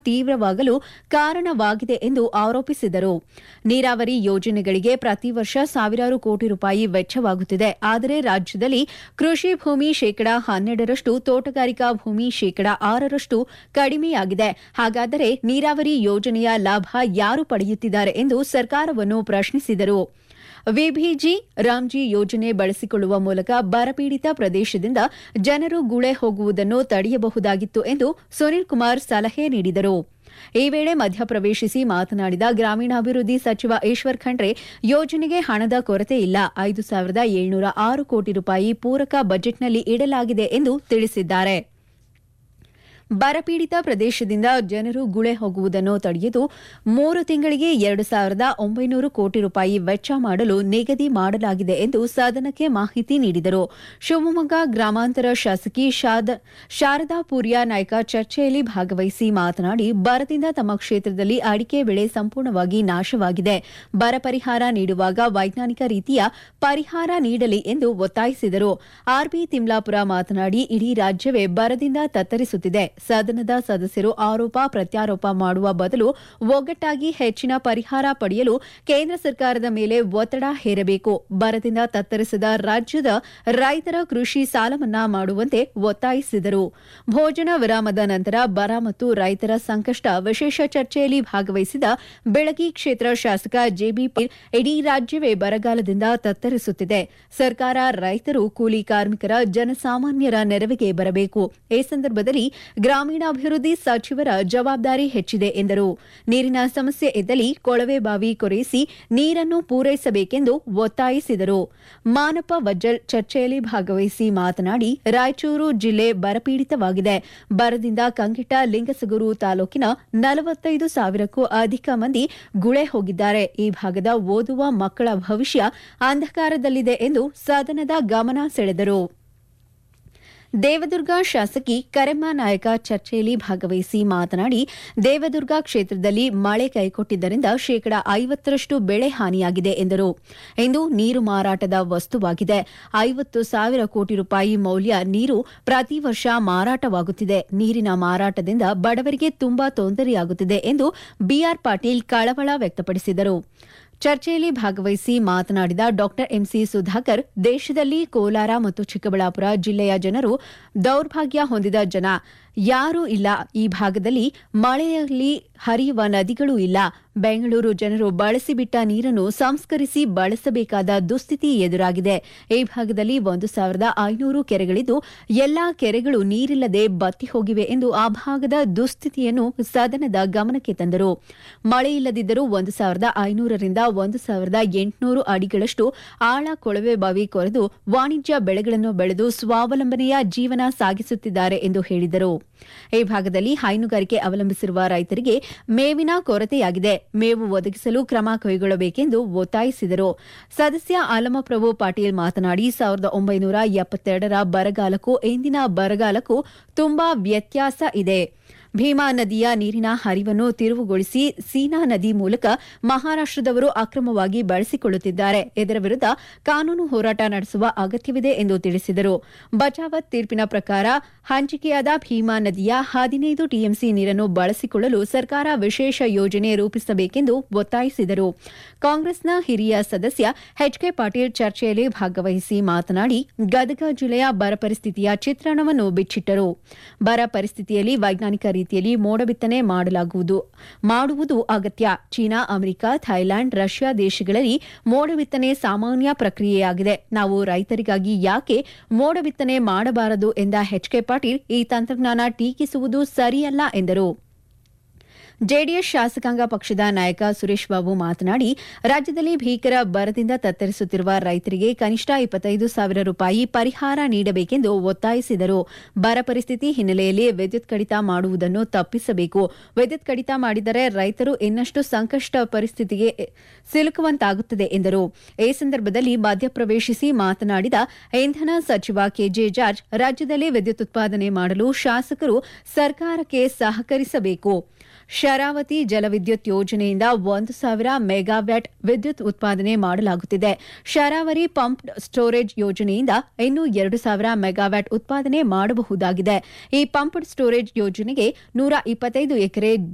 ತೀವ್ರವಾಗಲು ಕಾರಣವಾಗಿದೆ ಎಂದು ಆರೋಪಿಸಿದರು ನೀರಾವರಿ ಯೋಜನೆಗಳಿಗೆ ಪ್ರತಿ ವರ್ಷ ಸಾವಿರಾರು ಕೋಟಿ ರೂಪಾಯಿ ವೆಚ್ಚವಾಗುತ್ತಿದೆ ಆದರೆ ರಾಜ್ಯದಲ್ಲಿ ಕೃಷಿ ಭೂಮಿ ಶೇಕಡಾ ಹನ್ನೆರಡರಷ್ಟು ತೋಟಗಾರಿಕಾ ಭೂಮಿ ಶೇಕಡಾ ಆರರಷ್ಟು ಕಡಿಮೆಯಾಗಿದೆ ಹಾಗಾದರೆ ನೀರಾವರಿ ಯೋಜನೆಯ ಲಾಭ ಯಾರು ಪಡೆಯುತ್ತಿದ್ದಾರೆ ಎಂದು ಸರ್ಕಾರವನ್ನು ಪ್ರಶ್ನಿಸಿದರು ವಿಬಿಜಿ ರಾಮ್ಜಿ ಯೋಜನೆ ಬಳಸಿಕೊಳ್ಳುವ ಮೂಲಕ ಬರಪೀಡಿತ ಪ್ರದೇಶದಿಂದ ಜನರು ಗುಳೆ ಹೋಗುವುದನ್ನು ತಡೆಯಬಹುದಾಗಿತ್ತು ಎಂದು ಸುನಿಲ್ ಕುಮಾರ್ ಸಲಹೆ ನೀಡಿದರು ಈ ವೇಳೆ ಮಧ್ಯಪ್ರವೇಶಿಸಿ ಮಾತನಾಡಿದ ಗ್ರಾಮೀಣಾಭಿವೃದ್ಧಿ ಸಚಿವ ಈಶ್ವರ್ ಖಂಡ್ರೆ ಯೋಜನೆಗೆ ಹಣದ ಕೊರತೆ ಇಲ್ಲ ಐದು ಸಾವಿರದ ಏಳ್ನೂರ ಆರು ಕೋಟಿ ರೂಪಾಯಿ ಪೂರಕ ಬಜೆಟ್ನಲ್ಲಿ ಇಡಲಾಗಿದೆ ಎಂದು ತಿಳಿಸಿದ್ದಾರೆ ಬರಪೀಡಿತ ಪ್ರದೇಶದಿಂದ ಜನರು ಗುಳೆ ಹೋಗುವುದನ್ನು ತಡೆಯಲು ಮೂರು ತಿಂಗಳಿಗೆ ಎರಡು ಸಾವಿರದ ಒಂಬೈನೂರು ಕೋಟಿ ರೂಪಾಯಿ ವೆಚ್ಚ ಮಾಡಲು ನಿಗದಿ ಮಾಡಲಾಗಿದೆ ಎಂದು ಸದನಕ್ಕೆ ಮಾಹಿತಿ ನೀಡಿದರು ಶಿವಮೊಗ್ಗ ಗ್ರಾಮಾಂತರ ಶಾಸಕಿ ಶಾರದಾ ಪೂರ್ಯ ನಾಯ್ಕ ಚರ್ಚೆಯಲ್ಲಿ ಭಾಗವಹಿಸಿ ಮಾತನಾಡಿ ಬರದಿಂದ ತಮ್ಮ ಕ್ಷೇತ್ರದಲ್ಲಿ ಅಡಿಕೆ ಬೆಳೆ ಸಂಪೂರ್ಣವಾಗಿ ನಾಶವಾಗಿದೆ ಬರ ಪರಿಹಾರ ನೀಡುವಾಗ ವೈಜ್ಞಾನಿಕ ರೀತಿಯ ಪರಿಹಾರ ನೀಡಲಿ ಎಂದು ಒತ್ತಾಯಿಸಿದರು ಆರ್ಬಿ ತಿಮ್ಲಾಪುರ ಮಾತನಾಡಿ ಇಡೀ ರಾಜ್ಯವೇ ಬರದಿಂದ ತತ್ತರಿಸುತ್ತಿದೆ ಸದನದ ಸದಸ್ಯರು ಆರೋಪ ಪ್ರತ್ಯಾರೋಪ ಮಾಡುವ ಬದಲು ಒಗ್ಗಟ್ಟಾಗಿ ಹೆಚ್ಚಿನ ಪರಿಹಾರ ಪಡೆಯಲು ಕೇಂದ್ರ ಸರ್ಕಾರದ ಮೇಲೆ ಒತ್ತಡ ಹೇರಬೇಕು ಬರದಿಂದ ತತ್ತರಿಸಿದ ರಾಜ್ಯದ ರೈತರ ಕೃಷಿ ಸಾಲ ಮನ್ನಾ ಮಾಡುವಂತೆ ಒತ್ತಾಯಿಸಿದರು ಭೋಜನ ವಿರಾಮದ ನಂತರ ಬರ ಮತ್ತು ರೈತರ ಸಂಕಷ್ಟ ವಿಶೇಷ ಚರ್ಚೆಯಲ್ಲಿ ಭಾಗವಹಿಸಿದ ಬೆಳಗಿ ಕ್ಷೇತ್ರ ಶಾಸಕ ಜೆಬಿ ಇಡೀ ರಾಜ್ಯವೇ ಬರಗಾಲದಿಂದ ತತ್ತರಿಸುತ್ತಿದೆ ಸರ್ಕಾರ ರೈತರು ಕೂಲಿ ಕಾರ್ಮಿಕರ ಜನಸಾಮಾನ್ಯರ ನೆರವಿಗೆ ಬರಬೇಕು ಈ ಸಂದರ್ಭದಲ್ಲಿ ಗ್ರಾಮೀಣಾಭಿವೃದ್ಧಿ ಸಚಿವರ ಜವಾಬ್ದಾರಿ ಹೆಚ್ಚಿದೆ ಎಂದರು ನೀರಿನ ಸಮಸ್ಯೆ ಇದ್ದಲ್ಲಿ ಕೊಳವೆ ಬಾವಿ ಕೊರೆಯಿಸಿ ನೀರನ್ನು ಪೂರೈಸಬೇಕೆಂದು ಒತ್ತಾಯಿಸಿದರು ಮಾನಪ್ಪ ವಜ್ಜಲ್ ಚರ್ಚೆಯಲ್ಲಿ ಭಾಗವಹಿಸಿ ಮಾತನಾಡಿ ರಾಯಚೂರು ಜಿಲ್ಲೆ ಬರಪೀಡಿತವಾಗಿದೆ ಬರದಿಂದ ಕಂಗೆಟ್ಟ ಲಿಂಗಸಗೂರು ತಾಲೂಕಿನ ನಲವತ್ತೈದು ಸಾವಿರಕ್ಕೂ ಅಧಿಕ ಮಂದಿ ಗುಳೆ ಹೋಗಿದ್ದಾರೆ ಈ ಭಾಗದ ಓದುವ ಮಕ್ಕಳ ಭವಿಷ್ಯ ಅಂಧಕಾರದಲ್ಲಿದೆ ಎಂದು ಸದನದ ಗಮನ ಸೆಳೆದರು ದೇವದುರ್ಗ ಶಾಸಕಿ ಕರೆಮ್ಮ ನಾಯಕ ಚರ್ಚೆಯಲ್ಲಿ ಭಾಗವಹಿಸಿ ಮಾತನಾಡಿ ದೇವದುರ್ಗ ಕ್ಷೇತ್ರದಲ್ಲಿ ಮಳೆ ಕೈಕೊಟ್ಟಿದ್ದರಿಂದ ಶೇಕಡಾ ಐವತ್ತರಷ್ಟು ಬೆಳೆ ಹಾನಿಯಾಗಿದೆ ಎಂದರು ಇಂದು ನೀರು ಮಾರಾಟದ ವಸ್ತುವಾಗಿದೆ ಐವತ್ತು ಸಾವಿರ ಕೋಟಿ ರೂಪಾಯಿ ಮೌಲ್ಯ ನೀರು ಪ್ರತಿ ವರ್ಷ ಮಾರಾಟವಾಗುತ್ತಿದೆ ನೀರಿನ ಮಾರಾಟದಿಂದ ಬಡವರಿಗೆ ತುಂಬಾ ತೊಂದರೆಯಾಗುತ್ತಿದೆ ಎಂದು ಬಿಆರ್ ಪಾಟೀಲ್ ಕಳವಳ ವ್ಯಕ್ತಪಡಿಸಿದರು ಚರ್ಚೆಯಲ್ಲಿ ಭಾಗವಹಿಸಿ ಮಾತನಾಡಿದ ಡಾ ಎಂಸಿ ಸುಧಾಕರ್ ದೇಶದಲ್ಲಿ ಕೋಲಾರ ಮತ್ತು ಚಿಕ್ಕಬಳ್ಳಾಪುರ ಜಿಲ್ಲೆಯ ಜನರು ದೌರ್ಭಾಗ್ಯ ಹೊಂದಿದ ಜನ ಯಾರೂ ಇಲ್ಲ ಈ ಭಾಗದಲ್ಲಿ ಮಳೆಯಲ್ಲಿ ಹರಿಯುವ ನದಿಗಳೂ ಇಲ್ಲ ಬೆಂಗಳೂರು ಜನರು ಬಳಸಿಬಿಟ್ಟ ನೀರನ್ನು ಸಂಸ್ಕರಿಸಿ ಬಳಸಬೇಕಾದ ದುಸ್ಥಿತಿ ಎದುರಾಗಿದೆ ಈ ಭಾಗದಲ್ಲಿ ಒಂದು ಸಾವಿರದ ಐನೂರು ಕೆರೆಗಳಿದ್ದು ಎಲ್ಲಾ ಕೆರೆಗಳು ನೀರಿಲ್ಲದೆ ಬತ್ತಿ ಹೋಗಿವೆ ಎಂದು ಆ ಭಾಗದ ದುಸ್ಥಿತಿಯನ್ನು ಸದನದ ಗಮನಕ್ಕೆ ತಂದರು ಮಳೆ ಇಲ್ಲದಿದ್ದರೂ ಒಂದು ಸಾವಿರದ ಐನೂರರಿಂದ ಒಂದು ಸಾವಿರದ ಎಂಟುನೂರು ಅಡಿಗಳಷ್ಟು ಆಳ ಕೊಳವೆ ಬಾವಿ ಕೊರೆದು ವಾಣಿಜ್ಯ ಬೆಳೆಗಳನ್ನು ಬೆಳೆದು ಸ್ವಾವಲಂಬನೆಯ ಜೀವನ ಸಾಗಿಸುತ್ತಿದ್ದಾರೆ ಎಂದು ಹೇಳಿದರು ಈ ಭಾಗದಲ್ಲಿ ಹೈನುಗಾರಿಕೆ ಅವಲಂಬಿಸಿರುವ ರೈತರಿಗೆ ಮೇವಿನ ಕೊರತೆಯಾಗಿದೆ ಮೇವು ಒದಗಿಸಲು ಕ್ರಮ ಕೈಗೊಳ್ಳಬೇಕೆಂದು ಒತ್ತಾಯಿಸಿದರು ಸದಸ್ಯ ಆಲಮಪ್ರಭು ಪಾಟೀಲ್ ಮಾತನಾಡಿ ಸಾವಿರದ ಒಂಬೈನೂರ ಎಪ್ಪತ್ತೆರಡರ ಬರಗಾಲಕ್ಕೂ ಇಂದಿನ ಬರಗಾಲಕ್ಕೂ ತುಂಬಾ ವ್ಯತ್ಯಾಸ ಇದೆ ಭೀಮಾ ನದಿಯ ನೀರಿನ ಹರಿವನ್ನು ತಿರುವುಗೊಳಿಸಿ ಸೀನಾ ನದಿ ಮೂಲಕ ಮಹಾರಾಷ್ಟದವರು ಅಕ್ರಮವಾಗಿ ಬಳಸಿಕೊಳ್ಳುತ್ತಿದ್ದಾರೆ ಇದರ ವಿರುದ್ಧ ಕಾನೂನು ಹೋರಾಟ ನಡೆಸುವ ಅಗತ್ಯವಿದೆ ಎಂದು ತಿಳಿಸಿದರು ಬಚಾವತ್ ತೀರ್ಪಿನ ಪ್ರಕಾರ ಹಂಚಿಕೆಯಾದ ಭೀಮಾ ನದಿಯ ಹದಿನೈದು ಟಿಎಂಸಿ ನೀರನ್ನು ಬಳಸಿಕೊಳ್ಳಲು ಸರ್ಕಾರ ವಿಶೇಷ ಯೋಜನೆ ರೂಪಿಸಬೇಕೆಂದು ಒತ್ತಾಯಿಸಿದರು ಕಾಂಗ್ರೆಸ್ನ ಹಿರಿಯ ಸದಸ್ಯ ಎಚ್ಕೆ ಪಾಟೀಲ್ ಚರ್ಚೆಯಲ್ಲಿ ಭಾಗವಹಿಸಿ ಮಾತನಾಡಿ ಗದಗ ಜಿಲ್ಲೆಯ ಬರ ಪರಿಸ್ಥಿತಿಯ ಚಿತ್ರಣವನ್ನು ಬಿಚ್ಚಿಟ್ಟರು ಬರ ಪರಿಸ್ಥಿತಿಯಲ್ಲಿ ವೈಜ್ಞಾನಿಕ ರೀತಿಯಲ್ಲಿ ಮೋಡ ಬಿತ್ತನೆ ಮಾಡಲಾಗುವುದು ಮಾಡುವುದು ಅಗತ್ಯ ಚೀನಾ ಅಮೆರಿಕ ಥೈಲ್ಯಾಂಡ್ ರಷ್ಯಾ ದೇಶಗಳಲ್ಲಿ ಮೋಡ ಬಿತ್ತನೆ ಸಾಮಾನ್ಯ ಪ್ರಕ್ರಿಯೆಯಾಗಿದೆ ನಾವು ರೈತರಿಗಾಗಿ ಯಾಕೆ ಮೋಡ ಬಿತ್ತನೆ ಮಾಡಬಾರದು ಎಂದ ಎಚ್ಕೆ ಪಾಟೀಲ್ ಈ ತಂತ್ರಜ್ಞಾನ ಟೀಕಿಸುವುದು ಸರಿಯಲ್ಲ ಎಂದರು ಜೆಡಿಎಸ್ ಶಾಸಕಾಂಗ ಪಕ್ಷದ ನಾಯಕ ಸುರೇಶ್ ಬಾಬು ಮಾತನಾಡಿ ರಾಜ್ಯದಲ್ಲಿ ಭೀಕರ ಬರದಿಂದ ತತ್ತರಿಸುತ್ತಿರುವ ರೈತರಿಗೆ ಕನಿಷ್ಠ ಇಪ್ಪತ್ತೈದು ಸಾವಿರ ರೂಪಾಯಿ ಪರಿಹಾರ ನೀಡಬೇಕೆಂದು ಒತ್ತಾಯಿಸಿದರು ಬರ ಪರಿಸ್ಥಿತಿ ಹಿನ್ನೆಲೆಯಲ್ಲಿ ವಿದ್ಯುತ್ ಕಡಿತ ಮಾಡುವುದನ್ನು ತಪ್ಪಿಸಬೇಕು ವಿದ್ಯುತ್ ಕಡಿತ ಮಾಡಿದರೆ ರೈತರು ಇನ್ನಷ್ಟು ಸಂಕಷ್ಟ ಪರಿಸ್ಥಿತಿಗೆ ಸಿಲುಕುವಂತಾಗುತ್ತದೆ ಎಂದರು ಈ ಸಂದರ್ಭದಲ್ಲಿ ಮಧ್ಯಪ್ರವೇಶಿಸಿ ಮಾತನಾಡಿದ ಇಂಧನ ಸಚಿವ ಕೆಜೆ ಜಾರ್ಜ್ ರಾಜ್ಯದಲ್ಲಿ ವಿದ್ಯುತ್ ಉತ್ಪಾದನೆ ಮಾಡಲು ಶಾಸಕರು ಸರ್ಕಾರಕ್ಕೆ ಸಹಕರಿಸಬೇಕು ಶರಾವತಿ ಜಲವಿದ್ಯುತ್ ಯೋಜನೆಯಿಂದ ಒಂದು ಸಾವಿರ ಮೆಗಾವ್ಯಾಟ್ ವಿದ್ಯುತ್ ಉತ್ಪಾದನೆ ಮಾಡಲಾಗುತ್ತಿದೆ ಶರಾವರಿ ಪಂಪ್ ಸ್ಟೋರೇಜ್ ಯೋಜನೆಯಿಂದ ಇನ್ನೂ ಎರಡು ಸಾವಿರ ಮೆಗಾವ್ಯಾಟ್ ಉತ್ಪಾದನೆ ಮಾಡಬಹುದಾಗಿದೆ ಈ ಪಂಪ್ಡ್ ಸ್ಟೋರೇಜ್ ಯೋಜನೆಗೆ ನೂರ ಇಪ್ಪತ್ತೈದು ಎಕರೆ